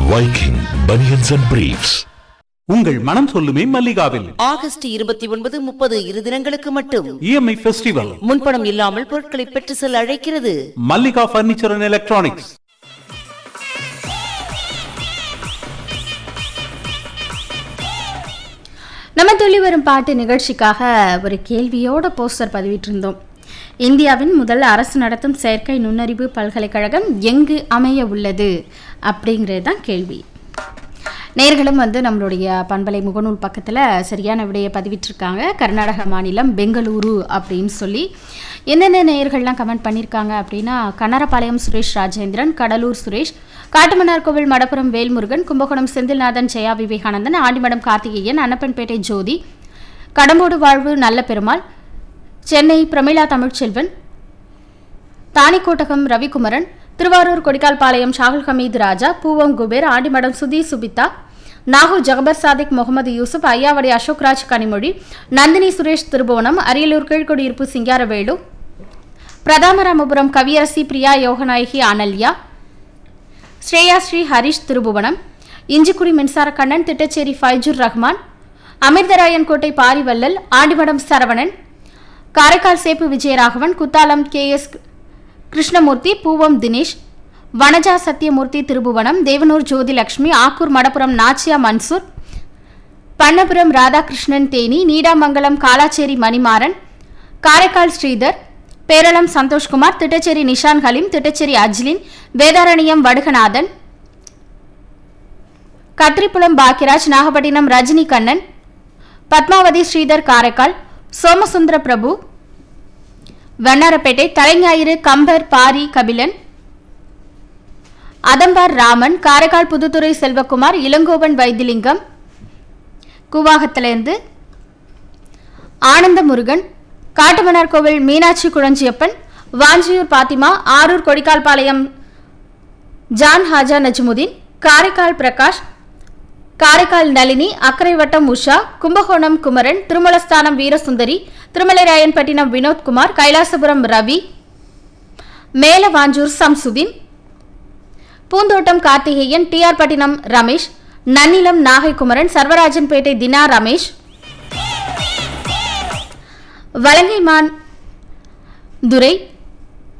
Viking Bunions and Briefs. உங்கள் மனம் சொல்லுமே மல்லிகாவில் ஆகஸ்ட் இருபத்தி ஒன்பது முப்பது இரு தினங்களுக்கு மட்டும் இஎம்ஐ ஃபெஸ்டிவல் முன்பணம் இல்லாமல் பொருட்களை பெற்று செல்ல அழைக்கிறது மல்லிகா பர்னிச்சர் அண்ட் எலக்ட்ரானிக்ஸ் நம்ம துள்ளி வரும் பாட்டு நிகழ்ச்சிக்காக ஒரு கேள்வியோட போஸ்டர் பதிவிட்டிருந்தோம் இந்தியாவின் முதல் அரசு நடத்தும் செயற்கை நுண்ணறிவு பல்கலைக்கழகம் எங்கு அமைய உள்ளது அப்படிங்கிறது தான் கேள்வி நேர்களும் வந்து நம்மளுடைய பண்பலை முகநூல் பக்கத்தில் சரியான விடையை பதிவிட்டிருக்காங்க கர்நாடக மாநிலம் பெங்களூரு அப்படின்னு சொல்லி என்னென்ன நேயர்கள்லாம் கமெண்ட் பண்ணியிருக்காங்க அப்படின்னா கன்னரபாளையம் சுரேஷ் ராஜேந்திரன் கடலூர் சுரேஷ் காட்டுமன்னார் கோவில் மடப்புரம் வேல்முருகன் கும்பகோணம் செந்தில்நாதன் ஜெயா விவேகானந்தன் ஆண்டிமடம் கார்த்திகேயன் அன்னப்பன்பேட்டை ஜோதி கடம்போடு வாழ்வு நல்ல பெருமாள் சென்னை பிரமிளா தமிழ்ச்செல்வன் தானிக்கோட்டகம் ரவிக்குமரன் திருவாரூர் கொடிக்கால்பாளையம் ஷாகுல் ஹமீது ராஜா பூவம் குபேர் ஆண்டிமடம் சுதி சுபிதா நாகூர் ஜகபர் சாதிக் முகமது யூசுப் ஐயாவடி அசோக்ராஜ் கனிமொழி நந்தினி சுரேஷ் திருபுவனம் அரியலூர் கீழ்குடியிருப்பு சிங்காரவேலு பிரதாமராமபுரம் கவியரசி பிரியா யோகநாயகி அனல்யா ஸ்ரேயா ஸ்ரீ ஹரிஷ் திருபுவனம் இஞ்சிக்குடி மின்சார கண்ணன் திட்டச்சேரி ஃபைஜுர் ரஹ்மான் அமிர்தராயன் கோட்டை பாரிவல்லல் ஆண்டிமடம் சரவணன் காரைக்கால் சேப்பு விஜயராகவன் குத்தாலம் கே எஸ் கிருஷ்ணமூர்த்தி பூவம் தினேஷ் வனஜா சத்யமூர்த்தி திருபுவனம் தேவனூர் ஜோதிலட்சுமி ஆக்கூர் மடப்புரம் நாச்சியா மன்சூர் பண்ணபுரம் ராதாகிருஷ்ணன் தேனி நீடாமங்கலம் காலாச்சேரி மணிமாறன் காரைக்கால் ஸ்ரீதர் பேரளம் சந்தோஷ்குமார் திட்டச்சேரி நிஷான் ஹலீம் திட்டச்சேரி அஜ்லின் வேதாரண்யம் வடுகநாதன் கத்திரிப்புலம் பாக்கியராஜ் நாகப்பட்டினம் ரஜினி கண்ணன் பத்மாவதி ஸ்ரீதர் காரைக்கால் சோமசுந்தர பிரபு வண்ணாரப்பேட்டை தலைஞாயிறு கம்பர் பாரி கபிலன் அதம்பார் ராமன் காரைக்கால் புதுத்துறை செல்வகுமார் இளங்கோவன் வைத்திலிங்கம் கூவாகத்திலிருந்து ஆனந்த முருகன் காட்டுமன்னார் கோவில் மீனாட்சி குழஞ்சியப்பன் வாஞ்சியூர் பாத்திமா ஆரூர் கொடிக்கால்பாளையம் ஜான் ஹாஜா நஜ்முதீன் காரைக்கால் பிரகாஷ் காரைக்கால் நளினி அக்கரைவட்டம் உஷா கும்பகோணம் குமரன் திருமலஸ்தானம் வீரசுந்தரி திருமலைராயன்பட்டினம் வினோத்குமார் கைலாசபுரம் ரவி மேலவாஞ்சூர் சம்சுதீன் பூந்தோட்டம் கார்த்திகேயன் டிஆர் பட்டினம் ரமேஷ் நன்னிலம் நாகை குமரன் சர்வராஜன்பேட்டை தினா ரமேஷ் வலங்கைமான் துரை